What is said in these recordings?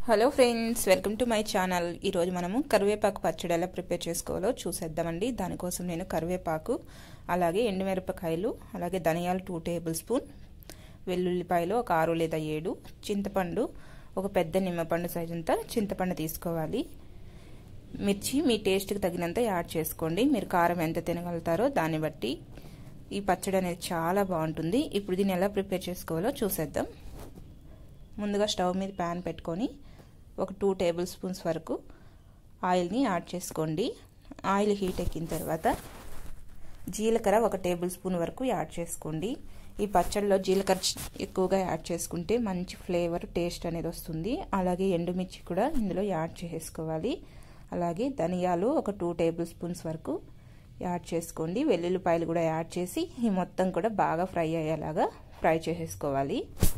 hello friends welcome to my channel ఈరోజు మనము కరివేపాకు పచ్చడి ఎలా ప్రిపేర్ చేసుకోవాలో చూసేద్దామండి దానికోసం నేను కరివేపాకు అలాగే ఎండుమిరపకాయలు అలాగే ధనియాలు టూ టేబుల్ స్పూన్ వెల్లుల్లిపాయలు ఒక ఆరు లేదా ఏడు చింతపండు ఒక పెద్ద నిమ్మపండు సైజు అంతా చింతపండు తీసుకోవాలి మిర్చి మీ టేస్ట్కి తగినంత యాడ్ చేసుకోండి మీరు కారం ఎంత తినగలుగుతారో దాన్ని బట్టి ఈ పచ్చడి అనేది చాలా బాగుంటుంది ఇప్పుడు దీన్ని ఎలా ప్రిపేర్ చేసుకోవాలో చూసేద్దాం ముందుగా స్టవ్ మీద ప్యాన్ పెట్టుకొని ఒక టూ టేబుల్ స్పూన్స్ వరకు ఆయిల్ని యాడ్ చేసుకోండి ఆయిల్ హీట్ ఎక్కిన తర్వాత జీలకర్ర ఒక టేబుల్ స్పూన్ వరకు యాడ్ చేసుకోండి ఈ పచ్చడిలో జీలకర్ర ఎక్కువగా యాడ్ చేసుకుంటే మంచి ఫ్లేవర్ టేస్ట్ అనేది వస్తుంది అలాగే ఎండుమిర్చి కూడా ఇందులో యాడ్ చేసుకోవాలి అలాగే ధనియాలు ఒక టూ టేబుల్ స్పూన్స్ వరకు యాడ్ చేసుకోండి వెల్లుల్లిపాయలు కూడా యాడ్ చేసి ఈ మొత్తం కూడా బాగా ఫ్రై అయ్యేలాగా ఫ్రై చేసేసుకోవాలి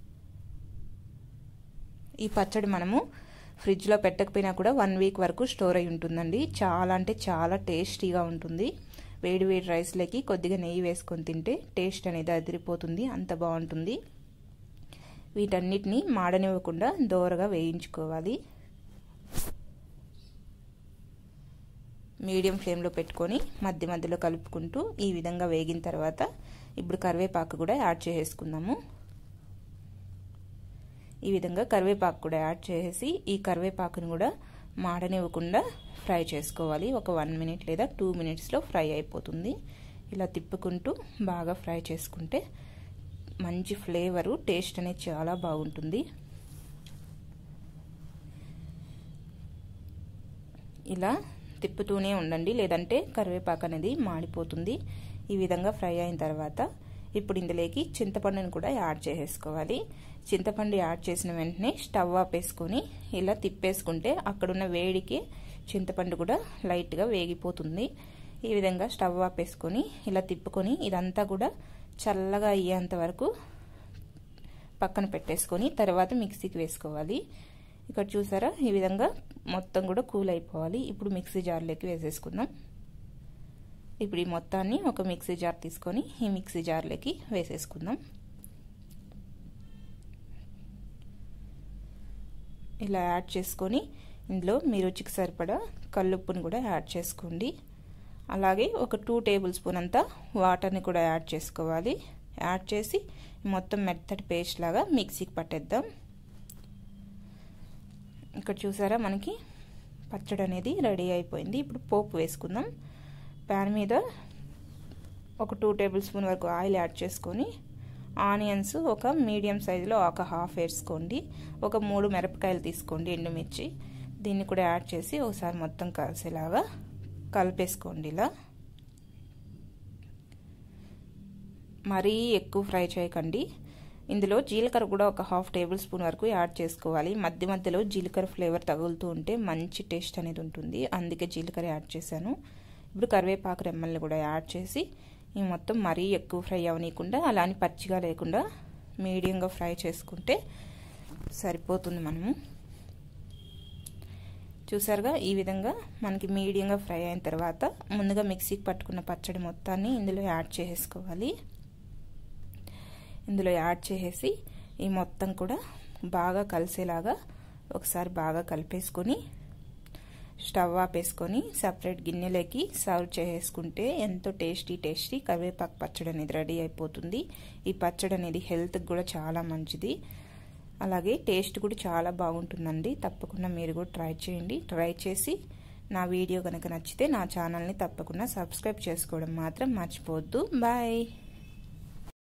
ఈ పచ్చడి మనము ఫ్రిడ్జ్లో పెట్టకపోయినా కూడా వన్ వీక్ వరకు స్టోర్ అయి ఉంటుందండి చాలా అంటే చాలా టేస్టీగా ఉంటుంది వేడి వేడి రైస్లోకి కొద్దిగా నెయ్యి వేసుకొని తింటే టేస్ట్ అనేది అదిరిపోతుంది అంత బాగుంటుంది వీటన్నిటిని మాడనివ్వకుండా దోరగా వేయించుకోవాలి మీడియం ఫ్లేమ్లో పెట్టుకొని మధ్య మధ్యలో కలుపుకుంటూ ఈ విధంగా వేగిన తర్వాత ఇప్పుడు కరివేపాకు కూడా యాడ్ చేసేసుకుందాము ఈ విధంగా కరివేపాకు కూడా యాడ్ చేసి ఈ కరివేపాకును కూడా మాడనివ్వకుండా ఫ్రై చేసుకోవాలి ఒక వన్ మినిట్ లేదా టూ మినిట్స్లో ఫ్రై అయిపోతుంది ఇలా తిప్పుకుంటూ బాగా ఫ్రై చేసుకుంటే మంచి ఫ్లేవరు టేస్ట్ అనేది చాలా బాగుంటుంది ఇలా తిప్పుతూనే ఉండండి లేదంటే కరివేపాకు అనేది మాడిపోతుంది ఈ విధంగా ఫ్రై అయిన తర్వాత ఇప్పుడు ఇందులోకి చింతపండుని కూడా యాడ్ చేసేసుకోవాలి చింతపండు యాడ్ చేసిన వెంటనే స్టవ్ ఆపేసుకొని ఇలా తిప్పేసుకుంటే అక్కడున్న వేడికి చింతపండు కూడా లైట్గా వేగిపోతుంది ఈ విధంగా స్టవ్ ఆపేసుకొని ఇలా తిప్పుకొని ఇదంతా కూడా చల్లగా అయ్యేంత వరకు పక్కన పెట్టేసుకొని తర్వాత మిక్సీకి వేసుకోవాలి ఇక్కడ చూసారా ఈ విధంగా మొత్తం కూడా కూల్ అయిపోవాలి ఇప్పుడు మిక్సీ జార్లోకి వేసేసుకుందాం ఇప్పుడు ఈ మొత్తాన్ని ఒక మిక్సీ జార్ తీసుకొని ఈ మిక్సీ జార్లోకి వేసేసుకుందాం ఇలా యాడ్ చేసుకొని ఇందులో మీ రుచికి సరిపడా కల్లుప్పుని కూడా యాడ్ చేసుకోండి అలాగే ఒక టూ టేబుల్ స్పూన్ అంతా వాటర్ని కూడా యాడ్ చేసుకోవాలి యాడ్ చేసి మొత్తం మెత్తటి పేస్ట్ లాగా మిక్సీకి పట్టేద్దాం ఇక్కడ చూసారా మనకి పచ్చడి అనేది రెడీ అయిపోయింది ఇప్పుడు పోపు వేసుకుందాం ప్యాన్ మీద ఒక టూ టేబుల్ స్పూన్ వరకు ఆయిల్ యాడ్ చేసుకొని ఆనియన్స్ ఒక మీడియం సైజులో ఒక హాఫ్ వేసుకోండి ఒక మూడు మిరపకాయలు తీసుకోండి ఎండుమిర్చి దీన్ని కూడా యాడ్ చేసి ఒకసారి మొత్తం కలిసేలాగా కలిపేసుకోండి ఇలా మరీ ఎక్కువ ఫ్రై చేయకండి ఇందులో జీలకర్ర కూడా ఒక హాఫ్ టేబుల్ స్పూన్ వరకు యాడ్ చేసుకోవాలి మధ్య మధ్యలో జీలకర్ర ఫ్లేవర్ తగులుతూ ఉంటే మంచి టేస్ట్ అనేది ఉంటుంది అందుకే జీలకర్ర యాడ్ చేశాను ఇప్పుడు కరివేపాకు రెమ్మల్ని కూడా యాడ్ చేసి ఈ మొత్తం మరీ ఎక్కువ ఫ్రై అవనీయకుండా అలాని పచ్చిగా లేకుండా మీడియంగా ఫ్రై చేసుకుంటే సరిపోతుంది మనము చూసారుగా ఈ విధంగా మనకి మీడియంగా ఫ్రై అయిన తర్వాత ముందుగా మిక్సీకి పట్టుకున్న పచ్చడి మొత్తాన్ని ఇందులో యాడ్ చేసేసుకోవాలి ఇందులో యాడ్ చేసేసి ఈ మొత్తం కూడా బాగా కలిసేలాగా ఒకసారి బాగా కలిపేసుకొని స్టవ్ ఆపేసుకొని సపరేట్ గిన్నెలోకి సర్వ్ చేసుకుంటే ఎంతో టేస్టీ టేస్టీ కరివేపాకు పచ్చడి అనేది రెడీ అయిపోతుంది ఈ పచ్చడి అనేది హెల్త్కి కూడా చాలా మంచిది అలాగే టేస్ట్ కూడా చాలా బాగుంటుందండి తప్పకుండా మీరు కూడా ట్రై చేయండి ట్రై చేసి నా వీడియో కనుక నచ్చితే నా ఛానల్ని తప్పకుండా సబ్స్క్రైబ్ చేసుకోవడం మాత్రం మర్చిపోవద్దు బాయ్